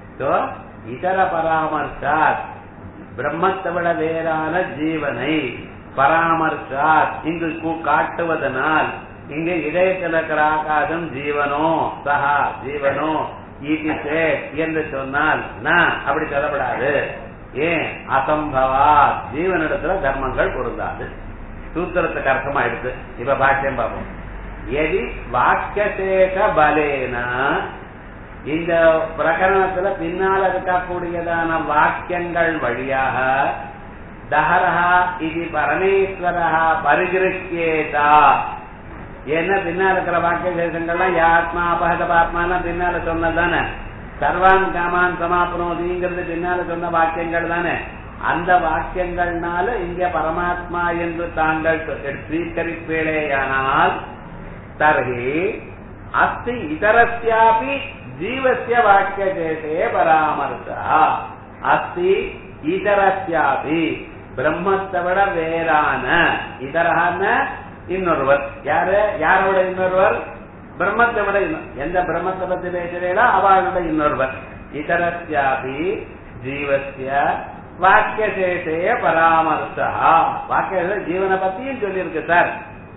இதர பராமர்சாத் பிரம்மத்தை விட வேறான ஜீவனை பராமர்சாத் இங்கு காட்டுவதனால் இங்க இதயத்தில் இருக்கிற ஆகாசம் ஜீவனோ சஹா ஜீவனோ ஈட்டி என்று சொன்னால் நான் அப்படி சொல்லப்படாது ஏன் அசம்பவா ஜீவனிடத்துல தர்மங்கள் பொருந்தாது சூத்திரத்துக்கு அர்த்தமா இருக்கு இப்ப பாக்கியம் பார்ப்போம் எதி வாக்கியசேக பலேனா இந்த பிரகரணத்துல பின்னால இருக்கக்கூடியதான வாக்கியங்கள் வழியாக தஹரஹா இது பரமேஸ்வரஹா பரிகிருக்கேதா என்ன பின்னால இருக்கிற வாக்கிய சேஷங்கள்லாம் யாத்மா அபகத பாத்மான பின்னால சொன்னதானே சர்வான் காமான் சமாப்னோதிங்கிறது பின்னால சொன்ன வாக்கியங்கள் தானே அந்த வாக்கியங்கள்னால இங்க பரமாத்மா என்று தாங்கள் ஸ்வீகரிப்பேளேயானால் தர்ஹி அஸ்தி இதரஸ்யாபி ஜீவசிய வாக்கிய சேஷே பராமர்சா அஸ்தி இதரஸ்யாபி பிரம்மத்தை விட வேறான இதரான இன்னொருவர் யாரு யாரோட இன்னொருவர் பிரம்மத்தை விட எந்த பிரம்மத்தை பத்தி பேசுறீங்களோ அவளோட இன்னொருவர் இதரஸ்யாபி ஜீவசிய வாக்கியசேஷே பராமர்சா வாக்கிய ஜீவனை பத்தியும் சொல்லியிருக்கு சார்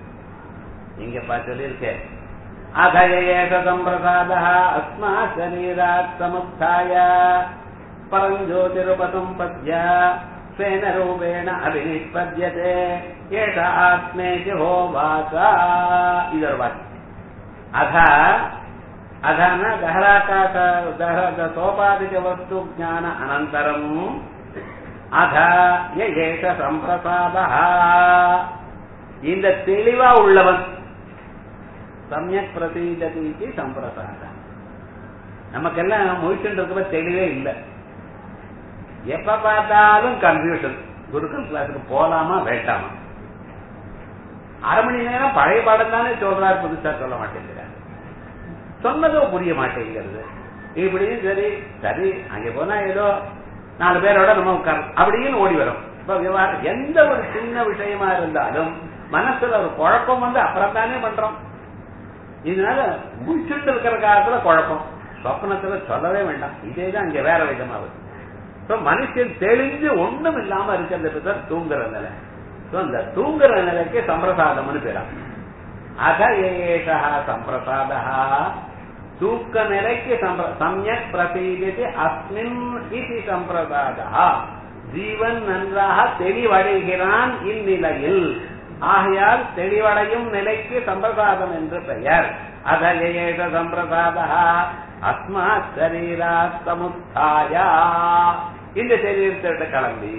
இங்க சொல்லியிருக்கேன் அகயேஷ சம்பிரசாத அஸ்மா சரீராத் சமுத்தாய பரஞ்சோதிருபசம்பத்ய ஸ்வேன ரூபேண அபினிஷ்பத்யதே ஏஷ ஆத்மே ஜிஹோவாசா இது ஒரு வாக்கியம் अथ अथ न दहराकाश दह सोपादिक वस्तु ज्ञान अनन्तरम् अथ ஏஷ சம்பிரசாத இந்த தெளிவா உள்ளவன் சமயக் பிரதீததிக்கு சம்பிரசாத நமக்கெல்லாம் முழிச்சுட்டு இருக்கிற தெளிவே இல்லை எப்ப பார்த்தாலும் கன்ஃபியூஷன் குருக்கள் கிளாஸுக்கு போலாமா வேண்டாமா அரை மணி நேரம் பழைய பாடம் தானே சொல்றாரு புதுசா சொல்ல மாட்டேங்கிறார் சொன்னதோ புரிய மாட்டேங்கிறது இப்படியும் சரி சரி அங்க போனா ஏதோ நாலு பேரோட நம்ம உட்கார் அப்படின்னு ஓடி வரும் இப்ப விவகாரம் எந்த ஒரு சின்ன விஷயமா இருந்தாலும் மனசுல ஒரு குழப்பம் வந்து அப்புறம் தானே பண்றோம் இதனால முடிச்சுட்டு இருக்கிற காலத்துல குழப்பம் சொப்னத்துல சொல்லவே வேண்டாம் இதேதான் இங்க வேற விதமாகுது மனுஷன் தெளிஞ்சு ஒண்ணும் இல்லாம இருக்கிறது பேர் தூங்குற நிலை அந்த தூங்குற நிலைக்கு சம்பிரசாதம்னு பேரா அக ஏஷா சம்பிரசாத தூக்க நிலைக்கு சமயக் பிரசீதி அஸ்மின் இது சம்பிரசாதா ஜீவன் நன்றாக தெளிவடைகிறான் இந்நிலையில் ஆகையால் தெளிவடையும் நிலைக்கு சம்பிரசாதம் என்று பெயர் அத ஏஷ சம்பிரசாதா அஸ்மாத் சரீரா சமுத்தாயா இந்த சரீரத்தை கிளம்பி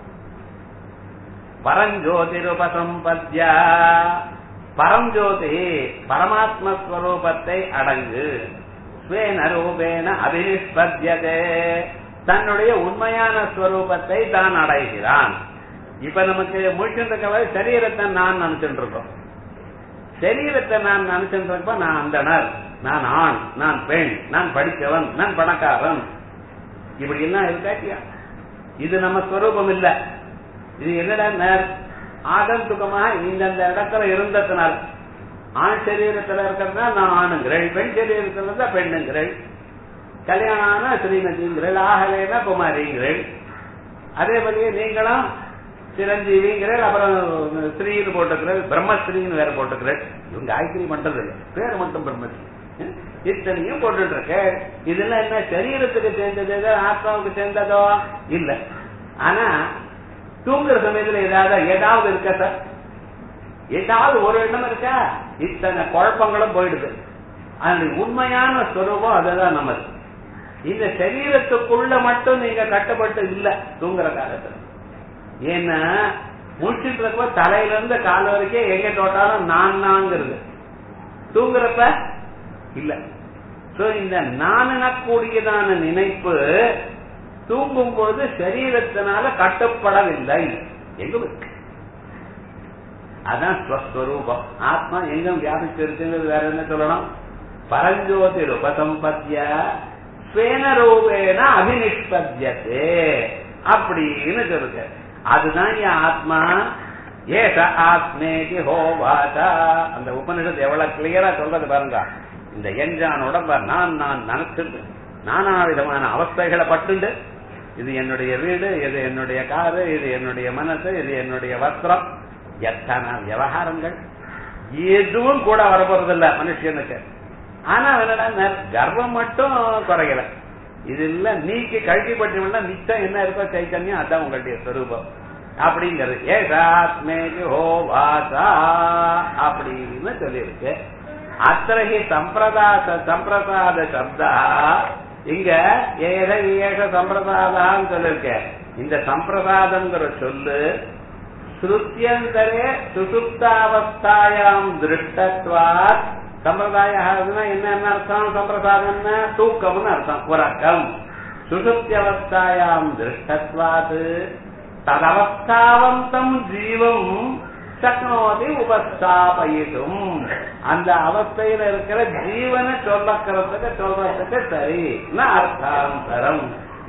பரஞ்சோதிருபசம்பத்ய பரஞ்சோதி பரமாத்மஸ்வரூபத்தை அடங்கு ஸ்வேன ரூபேன அபினிஷ்பத்யதே தன்னுடைய உண்மையான ஸ்வரூபத்தை தான் அடைகிறான் இப்ப நமக்கு முழிச்சுட்டு இருக்கவரை சரீரத்தை நான் நினைச்சுட்டு இருக்கோம் சரீரத்தை நான் நினைச்சுட்டு இருப்ப நான் அந்தனர் நான் ஆண் நான் பெண் நான் படித்தவன் நான் பணக்காரன் இப்படி எல்லாம் இருக்காட்டியா இது நம்ம ஸ்வரூபம் இல்ல இது என்னடா ஆகந்துக்கமாக இந்தந்த இடத்துல இருந்ததுனால ஆண் சரீரத்துல இருக்கிறதா நான் ஆணுங்கிறேன் பெண் சரீரத்துல இருந்தா பெண்ணுங்கிறேன் கல்யாணம் ஆனா ஸ்ரீமதிங்கிறேன் ஆகலைன்னா குமாரிங்கிறேன் அதே மாதிரியே நீங்களும் சிரஞ்சீவிங்கிறது அப்புறம் ஸ்ரீன்னு போட்டுக்கிறது பிரம்மஸ்ரீன்னு வேற போட்டுக்கிறது இவங்க காயத்ரி பண்றது இல்லை பேர் மட்டும் பிரம்மஸ்ரீ ஹம்? இத்தனையும் போட்டுட்டு இருக்கு இதெல்லாம் என்ன சரீரத்துக்கு சேர்ந்தது ஆத்மாவுக்கு சேர்ந்ததோ இல்ல ஆனா தூங்குற சமயத்துல ஏதாவது ஏதாவது இருக்கா சார் ஏதாவது ஒரு இடம் இருக்கா இத்தனை குழப்பங்களும் போயிடுது அதனுடைய உண்மையான ஸ்வரூபம் அதுதான் நமது இந்த சரீரத்துக்குள்ள மட்டும் நீங்க கட்டுப்பட்டு இல்ல தூங்குற காலத்துல ஏன்னா முடிச்சுட்டு இருக்கப்ப தலையில இருந்து கால் வரைக்கும் எங்க தோட்டாலும் நான் நாங்கிறது தூங்குறப்ப இல்ல சோ இந்த நானக்கூடியதான நினைப்பு தூங்கும் பொழுது சரீரத்தினால கட்டுப்படவில்லை எங்க இருக்கு அதான் ஸ்வஸ்வரூபம் ஆத்மா எங்கும் வியாபிச்சு இருக்குங்கிறது வேற என்ன சொல்லணும் பரஞ்சோதி ரூபசம்பத்திய ஸ்வேன ரூபேன அபினிஷ்பத்தியதே அப்படின்னு சொல்லுங்க அதுதான் என் ஆத்மா ஏஷ ஆத்மேதி ஹோவாதா அந்த உபனிஷத்து எவ்வளவு கிளியரா சொல்றது பாருங்க இந்த எஞ்சான் உடம்ப நான் நான் நினைச்சிட்டு நானா விதமான அவஸ்தைகளை பட்டுண்டு இது என்னுடைய வீடு இது என்னுடைய காரு இது என்னுடைய மனசு இது என்னுடைய வஸ்திரம் எத்தனை விவகாரங்கள் எதுவும் கூட வரப்போறதில்ல மனுஷனுக்கு ஆனா என்னடா கர்வம் மட்டும் குறையல இது இல்ல நீக்கி கழட்டி பட்டு மிச்சம் என்ன இருக்கோ சைத்தன்யம் அதான் உங்களுடைய ஸ்வரூபம் அப்படிங்கிறது ஏசாத்மேஜி ஹோ வாசா அப்படின்னு சொல்லியிருக்கு அத்தரகி சம்பிரதாச சம்பிரசாத சப்தா இங்க ஏக ஏக சம்பிரதாதான்னு சொல்லிருக்க இந்த சம்பிரதாதம்ங்கிற சொல்லு ஸ்ருத்தியந்தரே சுசுப்தாவஸ்தாயாம் திருஷ்டத்வாத் சம்பிரதாயம்னா என்ன அர்த்தம் சம்பிரதாயம்னா தூக்கம்னு அர்த்தம் உறக்கம் சுசுப்தியவஸ்தாயாம் திருஷ்டத்வாத் ததவஸ்தாவந்தம் ஜீவம் சக்னோதி உபஸ்தாபயிடும் அந்த அவஸ்தையில இருக்கிற ஜீவனை சொல்லக்கிறதுக்கு சொல்றதுக்கு சரி அர்த்தாந்தரம்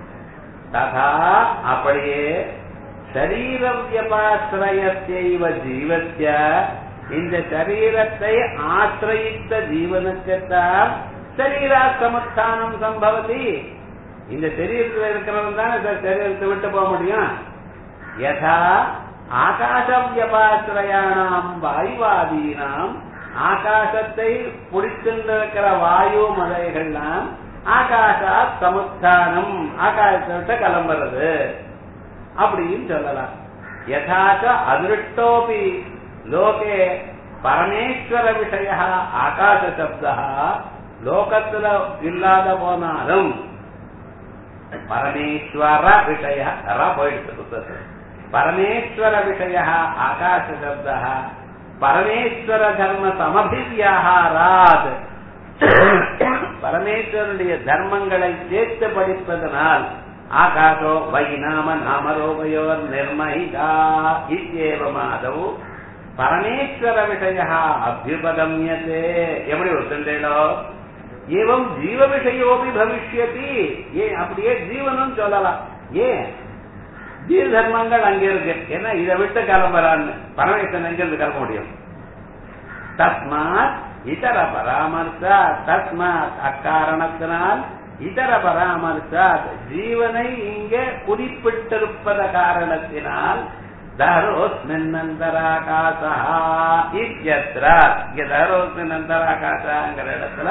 ததா அப்படியே சரீர வியபாசிரயத்தைவ ஜீவத்திய இந்த சரீரத்தை ஆசிரயித்த ஜீவனுக்குத்தான் சரீரா சமுத்தானம் சம்பவதி இந்த சரீரத்தில் இருக்கிறவன் தானே சரீரத்தை விட்டு போக முடியும் யதா ஆகாச வியபாசிரயானாம் வாயுவாதீனாம் ஆகாசத்தை பிடிச்சிருந்திருக்கிற வாயு மலைகள்லாம் ஆகாசா சமுத்தானம் ஆகாசத்தை கிளம்புறது அப்படின்னு சொல்லலாம் யதாச்ச அதிருஷ்டோபி லோகே பரமேஸ்வர விஷய ஆகாச சப்தா லோகத்துல இல்லாத போனாலும் பரமேஸ்வர விஷய போயிடுச்சு புத்தகத்தில் பரமேஸ்வர விஷய ஆகாச சப்த பரமேஸ்வர தர்ம சமபிவியாகாராத் பரமேஸ்வரனுடைய தர்மங்களை சேர்த்து படிப்பதனால் ஆகாசோ வை நாம நாமரோபயோர் நிர்மஹிதா இத்தியேவமாதவு பரமேஸ்வர விஷய அபியுபகமியதே எப்படி ஒத்துண்டேடோ ஏவம் ஜீவ விஷயோபி பவிஷ்யதி ஏன் அப்படியே ஜீவனும் சொல்லலாம் ஏன் ஜீவ தர்மங்கள் அங்க இருக்கு ஏன்னா இதை விட்டு கிளம்புறான்னு பரமேஸ்வரன் எங்க இருந்து கிளம்ப முடியும் தஸ்மாத் இதர பராமர்சா தஸ்மாத் அக்காரணத்தினால் இதர பராமர்சாத் ஜீவனை இங்கே குறிப்பிட்டிருப்பத காரணத்தினால் தரோஸ்மின்னந்தராகாசா இத்தியத்ரா இங்க தரோஸ்மின்னந்தராகாசாங்கிற இடத்துல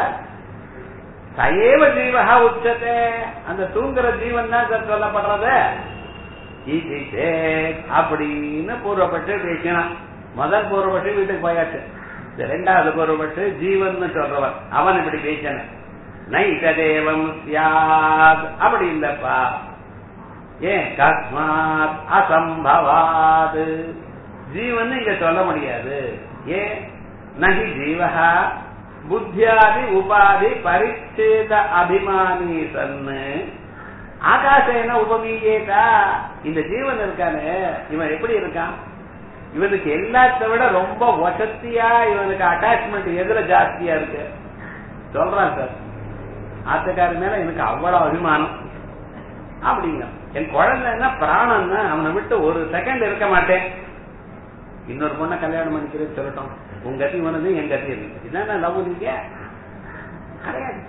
சயேவ ஜீவகா உச்சதே அந்த தூங்குற ஜீவன் தான் சார் சொல்லப்படுறது இது சேத் அப்படின்னு பூர்வப்பட்டு பேசினான் முதல் பூர்வப்பட்டு வீட்டுக்கு போயாச்சு இந்த ரெண்டாவது பூர்வப்பட்டு ஜீவன் சொல்றவன் அவன் இப்படி பேசின நைததேவம் சியாத் அப்படி இல்லப்பா ஏன் கஸ்மாத் அசம்பவாது ஜீவன் இங்க சொல்ல முடியாது ஏன் நகி ஜீவகா புத்தியாதி உபாதி பரிச்சேத அபிமானி சன்னு ஆகாசேன உபமீயேதா இந்த ஜீவன் இருக்கானே இவன் எப்படி இருக்கான் இவனுக்கு எல்லாத்த விட ரொம்ப வசத்தியா இவனுக்கு அட்டாச்மெண்ட் எதுல ஜாஸ்தியா இருக்கு சொல்றான் சார் ஆத்துக்காரி மேல எனக்கு அவ்வளவு அபிமானம் அப்படிங்க என் குழந்தைன்னா பிராணம்னா அவனை விட்டு ஒரு செகண்ட் இருக்க மாட்டேன் இன்னொரு பொண்ணை கல்யாணம் பண்ணிக்கிறேன்னு சொல்லட்டும் உங்க கத்தி இவனது என் கத்தி இருக்கு இதான் லவ் நீங்க கிடையாது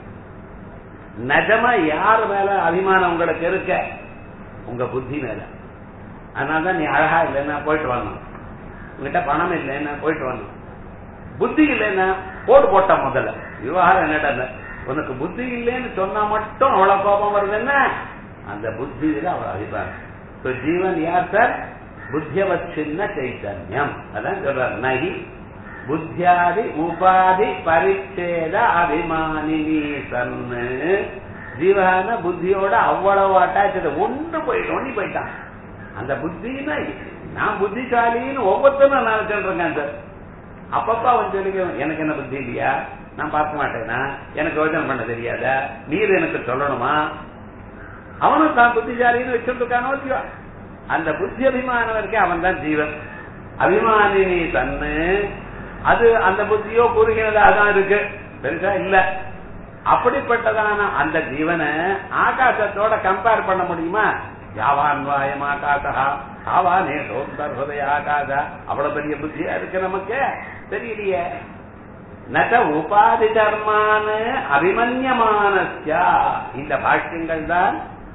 நிஜமா யார் மேல அபிமானம் உங்களுக்கு இருக்க உங்க புத்தி மேல அதனாலதான் நீ அழகா இல்லைன்னா போயிட்டு வரணும் உங்ககிட்ட பணம் இல்லைன்னா போயிட்டு வரணும் புத்தி இல்லைன்னா போடு போட்டா முதல்ல விவகாரம் என்னடா உனக்கு புத்தி இல்லைன்னு சொன்னா மட்டும் அவ்வளவு கோபம் வருது என்ன அந்த புத்தியில அவள் அபிப்பிராயம் So, ஜீவன் யார் சார் புத்தியவச்சின்ன சைத்தன்யம் அதான் சொல்றார் நகி புத்தியாதி உபாதி பரிச்சேத அபிமானினி சன்னு ஜீவன புத்தியோட அவ்வளவு அட்டாச்சு ஒன்று போயிட்டு ஒண்ணி போயிட்டான் அந்த புத்தினா நான் புத்திசாலின்னு ஒவ்வொருத்தரும் நான் நினைச்சிருக்கேன் சார் அப்பப்ப அவன் சொல்லிக்க எனக்கு என்ன புத்தி இல்லையா நான் பார்க்க மாட்டேனா எனக்கு யோஜனை பண்ண தெரியாதா நீர் எனக்கு சொல்லணுமா அவனும் தான் புத்திசாலின்னு வச்சுட்டு இருக்கானோ இல்லையோ அந்த புத்தி அபிமானம் இருக்கே அவன் தான் ஜீவன் அபிமானினி தன்னு அது அந்த புத்தியோ கூறுகிறதா தான் இருக்கு பெருசா இல்ல அப்படிப்பட்டதான அந்த ஜீவனை ஆகாசத்தோட கம்பேர் பண்ண முடியுமா யாவான்வாயம் ஆகாசா ஆவானே சோந்தர் ஹுதய ஆகாசா அவ்வளவு பெரிய புத்தியா இருக்கு நமக்கு தெரியலையே நக உபாதி தர்மான அபிமன்யமானஸ்யா இந்த பாஷ்யங்கள் தான்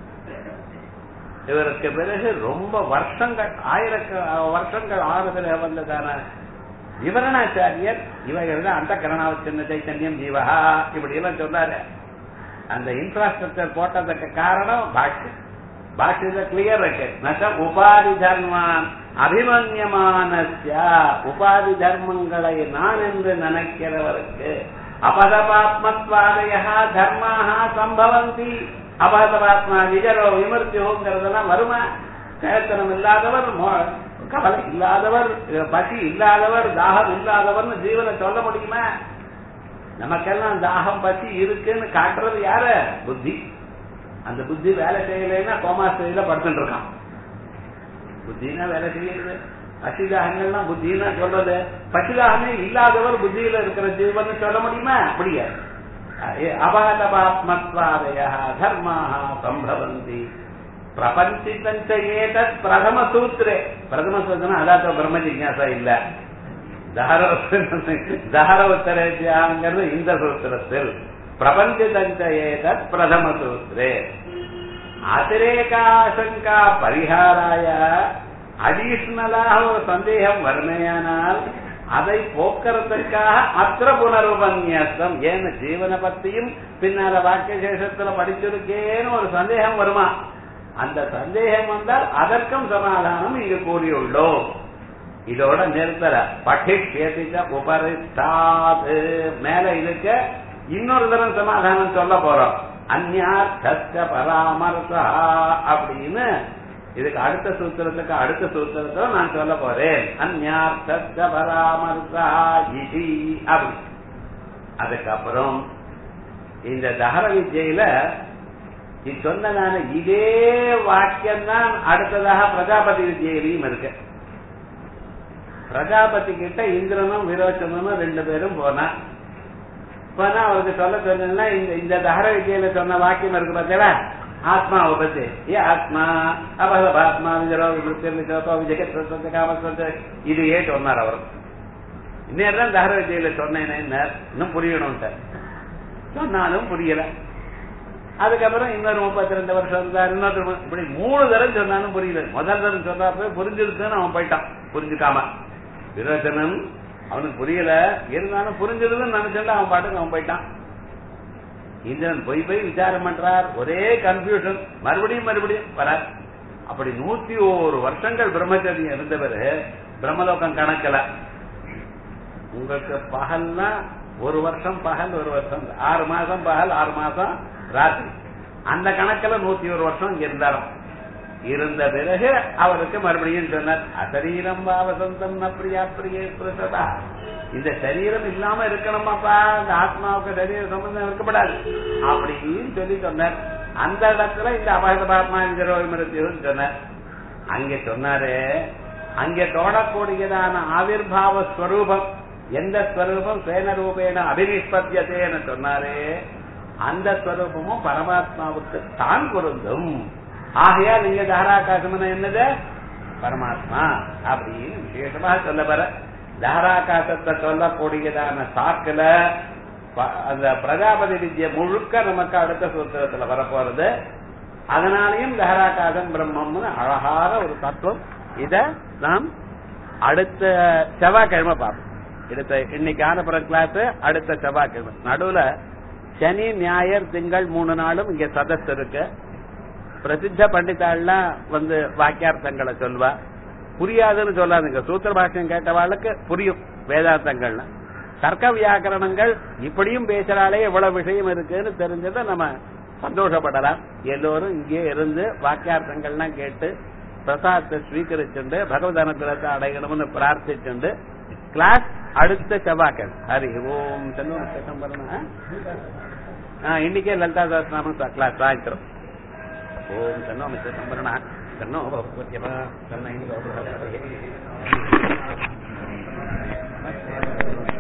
இவருக்கு பிறகு ரொம்ப வருஷங்கள் ஆயிரக்க வருஷங்கள் ஆறுதல வந்ததான விவரணாச்சாரியர் இவைகள் தான் அந்த கரணாவச்சின்ன சைத்தன்யம் ஜீவஹா இப்படி எல்லாம் சொன்னாரு அந்த இன்ஃப்ராஸ்ட்ரக்சர் போட்டதுக்கு காரணம் பாஷ்யம் பாஷ்யத்தை கிளியர் இருக்கு நக உபாதி தர்மான் அபிமன்யமானஸ்யா உபாதி தர்மங்களை நான் என்று நினைக்கிறவருக்கு அபதபாத்மத்வாதய தர்மாக சம்பவந்தி அபதபாத்மா விஜரோ விமர்த்தியோங்கிறதெல்லாம் வருமா கயத்தனம் இல்லாதவர் கவலை இல்லாதவர் பசி இல்லாதவர் தாகம் இல்லாதவர்னு ஜீவனை சொல்ல முடியுமா நமக்கெல்லாம் தாகம் பசி இருக்குன்னு காட்டுறது யாரு புத்தி அந்த புத்தி வேலை செய்யலைன்னா கோமா ஸ்டேஜ்ல படுத்துட்டு இருக்கான் புத்தினா வேலை செய்யறது பசிதாகங்கள்லாம் புத்தினா சொல்றது பசிதாகமே இல்லாதவர் புத்தியில இருக்கிற ஜீவன் சொல்ல முடியுமா அப்படியா அபாதபாத்மத்வாதய தர்மாக சம்பவந்தி பிரபஞ்சிதஞ்ச ஏதத் பிரதம சூத்திரே பிரதம சூத்திரம் அதாத்த பிரம்ம ஜிக்யாசா இல்ல தஹரவுத்தரேஜாங்கிறது இந்த சூத்திரத்தில் பிரபஞ்சிதஞ்ச ஏதத் பிரதம சூத்திரே அதிரேகாசங்கா பரிகாராய அடிஷனலாக ஒரு சந்தேகம் வறுமையானால் அதை போக்குறதுக்காக அத்திர புனருபன்யாசம் ஏன்னு ஜீவனை பத்தியும் பின்னால வாக்கிய சேஷத்துல படிச்சிருக்கேன்னு ஒரு சந்தேகம் வருமா அந்த சந்தேகம் வந்தால் அதற்கும் சமாதானம் இங்கு கூறியுள்ளோம் இதோட நிறுத்தல பட்டிஷேதிச்ச உபரிஷ்டாது மேல இதுக்கு இன்னொரு தரம் சமாதானம் சொல்ல போறோம் அந்யார்த்த பராமர்சா அப்படின்னு இதுக்கு அடுத்த சூத்திரத்துக்கு அடுத்த சூத்திரத்தை நான் சொல்ல போறேன் அந்யார்த்த பராமர்சா இதி அப்படி அதுக்கப்புறம் இந்த தகர வித்யில இது சொன்னதான இதே வாக்கியம் தான் அடுத்ததாக பிரஜாபதி வித்யிலையும் இருக்கு பிரஜாபதி கிட்ட இந்திரனும் விரோச்சனும் ரெண்டு பேரும் போனா போனா அவருக்கு சொல்ல சொன்னா இந்த இந்த தகர விஜயில சொன்ன வாக்கியம் இருக்கு பார்த்தீங்களா ஆத்மாவை பத்தி ஏ ஆத்மா அபகபாத்மா விஜரோ விஜயோ விஜயகத் காமஸ்வரத்தை இது ஏ சொன்னார் அவர் இன்னும் தான் தகர விஜயில சொன்னேன் இன்னும் புரியணும் சொன்னாலும் புரியல அதுக்கப்புறம் இன்னொரு முப்பத்தி ரெண்டு வருஷம் இருந்தார் இன்னொரு இப்படி மூணு தரம் சொன்னாலும் புரியல முதல் தரம் சொன்னப்ப புரிஞ்சிருக்குன்னு அவன் போயிட்டான் புரிஞ்சுக்காம விரோச்சனன் அவனுக்கு புரியல இருந்தாலும் புரிஞ்சதுன்னு நினைச்சுட்டு அவன் பாட்டுக்கு அவன் போயிட்டான் இந்திரன் போய் போய் விசாரம் பண்றார் ஒரே கன்ஃபியூஷன் மறுபடியும் மறுபடியும் வரார் அப்படி நூத்தி ஒரு வருஷங்கள் பிரம்மச்சரியம் இருந்தவர் பிரம்மலோகம் கணக்கல உங்களுக்கு பகல்னா ஒரு வருஷம் பகல் ஒரு வருஷம் ஆறு மாசம் பகல் ஆறு மாசம் ராத்திரி அந்த கணக்குல நூத்தி ஒரு வருஷம் இங்க இருந்தாராம் இருந்த பிறகு அவருக்கு மறுபடியும் சொன்னார் அசரீரம் பாவசந்தம் பிரியா பிரிய பிரசதா இந்த சரீரம் இல்லாம இருக்கணுமாப்பா இந்த ஆத்மாவுக்கு சரீர சம்பந்தம் இருக்கப்படாது அப்படின்னு சொல்லி சொன்னார் அந்த இடத்துல இந்த அபகபாத்மா மிருத்தியும் சொன்னார் அங்க சொன்னாரு அங்கே தோடக்கூடியதான ஆவிர்வாவ ஸ்வரூபம் எந்த ஸ்வரூபம் சேன ரூபேன அபினிஷ்பத்தியதேன்னு சொன்னாரு அந்த ஸ்வரூபமும் பரமாத்மாவுக்கு தான் பொருந்தும் ஆகையா நீங்க தஹராகாசம்னா என்னது பரமாத்மா அப்படின்னு விசேஷமாக சொல்ல வர தஹராகாசத்தை சொல்லக்கூடியதான சாக்குல அந்த பிரஜாபதி வித்ய முழுக்க நமக்கு அடுத்த சூத்திரத்துல வரப்போறது அதனாலையும் தஹராகாசம் பிரம்மம்னு அழகான ஒரு தத்துவம் இத நாம் அடுத்த செவ்வாய்க்கிழமை பார்ப்போம் அடுத்த இன்னைக்கு ஆனப்புறம் கிளாஸ் அடுத்த செவ்வாய்க்கிழமை நடுவுல சனி ஞாயிறு திங்கள் மூணு நாளும் இங்க சதஸ் இருக்கு பிரசித்த பண்டிதாள்லாம் வந்து வாக்கியார்த்தங்களை சொல்வா புரியாதுன்னு சொல்லாதுங்க சூத்திர பாஷ்யம் கேட்டவாளுக்கு புரியும் வேதாந்தங்கள்லாம் தர்க்க வியாக்கரணங்கள் இப்படியும் பேசுறாலே எவ்வளவு விஷயம் இருக்குன்னு தெரிஞ்சதை நம்ம சந்தோஷப்படலாம் எல்லோரும் இங்கே இருந்து வாக்கியார்த்தங்கள்லாம் கேட்டு பிரசாதத்தை ஸ்வீகரிச்சுண்டு பகவத் அனுகிரகத்தை அடையணும்னு பிரார்த்திச்சுண்டு கிளாஸ் அடுத்த செவ்வாய்க்கிழமை ஹரி ஓம் செல்வம் பண்ணணும் இன்னைக்கே லலிதா சாஸ்திராம கிளாஸ் சாயந்தரம் ஓம் தன்னோ மிஸ்ர சம்பரணா தன்னோ பகவத்யமா தன்னை